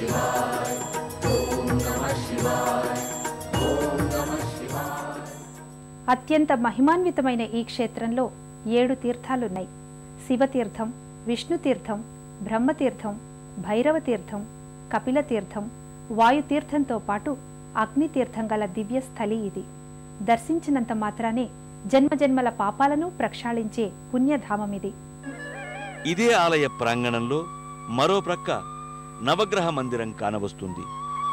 అత్యంత మహిమాన్వితమైన ఈ క్షేత్రంలో ఏడు తీర్థాలున్నాయి శివతీర్థం విష్ణుతీర్థం బ్రహ్మతీర్థం భైరవతీర్థం కపిలతీర్థం వాయుతీర్థంతో పాటు అగ్నితీర్థం గల దివ్య స్థలి ఇది దర్శించినంత మాత్రానే జన్మజన్మల పాపాలను ప్రక్షాళించే పుణ్యధామమిది ఇదే ఆలయ ప్రాంగణంలో మరో ప్రక్క నవగ్రహ మందిరం కానవస్తుంది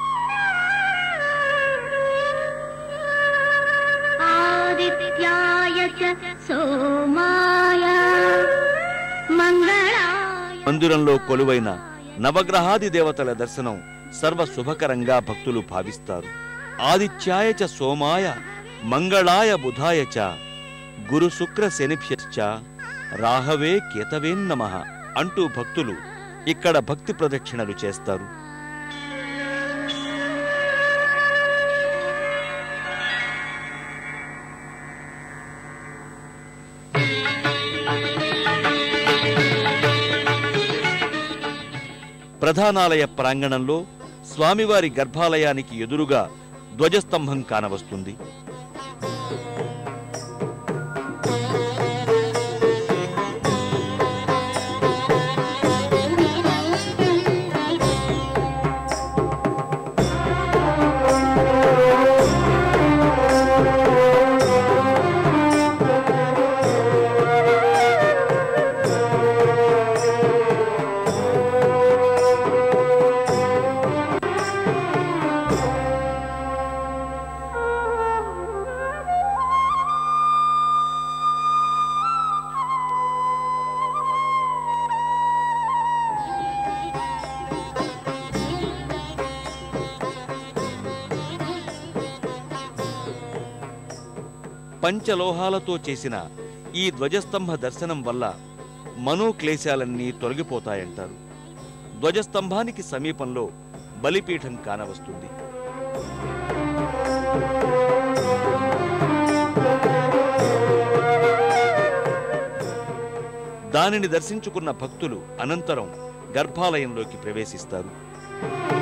आदित्याय च सोमाय मङ्गलाय మందిరంలో కొలువైన నవగ్రహాది దేవతల దర్శనం సర్వ శుభకరంగా భక్తులు భావిస్తారు ఆదిత్యాయ చ సోమాయ మంగళాయ బుధాయ చ గురు శుక్ర శనిభ్యశ్చ రాహవే కేతవేన్నమ అంటూ భక్తులు ఇక్కడ భక్తి ప్రదక్షిణలు చేస్తారు ప్రధానాలయ ప్రాంగణంలో స్వామివారి గర్భాలయానికి ఎదురుగా ధ్వజస్తంభం కానవస్తుంది పంచలోహాలతో చేసిన ఈ ధ్వజస్తంభ దర్శనం వల్ల మనోక్లేశాలన్నీ తొలగిపోతాయంటారు ధ్వజస్తంభానికి సమీపంలో బలిపీఠం కానవస్తుంది దానిని దర్శించుకున్న భక్తులు అనంతరం గర్భాలయంలోకి ప్రవేశిస్తారు